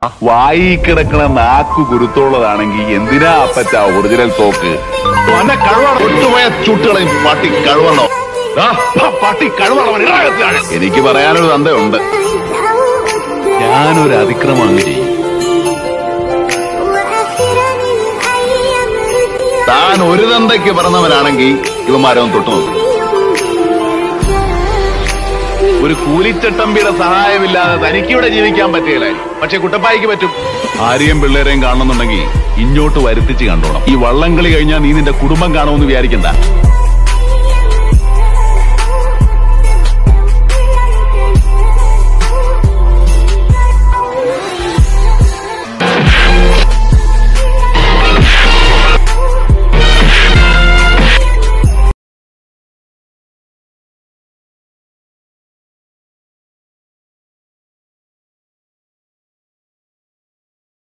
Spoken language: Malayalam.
വായി കിടക്കണ നാക്കു കുരുത്തുള്ളതാണെങ്കിൽ എന്തിനാ അപ്പച്ച ഒറിജിനൽ തോക്ക് തന്നെ കഴുവണം ഒട്ടുപോയ ചുട്ടുകളയും പട്ടി കഴുവണോ ആ, പട്ടി കഴുവണം എനിക്ക് പറയാനൊരു തന്തയുണ്ട് ഞാനൊരു അതിക്രമം അങ്ങ് ചെയ്യും താൻ ഒരു തന്തയ്ക്ക് പറഞ്ഞവനാണെങ്കിൽ ഇവന്മാരൊന്നും തൊട്ടു നോക്കും ഒരു കൂലിച്ചട്ടമ്പിയുടെ സഹായമില്ലാതെ തനിക്കിവിടെ ജീവിക്കാൻ പറ്റിയില്ല പക്ഷെ കുട്ടപ്പായിക്ക് പറ്റും ആരെയും പിള്ളേരെയും കാണണമെന്നുണ്ടെങ്കിൽ ഇങ്ങോട്ട് വരുത്തിച്ച് കണ്ടോണം ഈ വള്ളംകളി കഴിഞ്ഞാൽ നീ നിന്റെ കുടുംബം കാണുമെന്ന് വിചാരിക്കണ്ട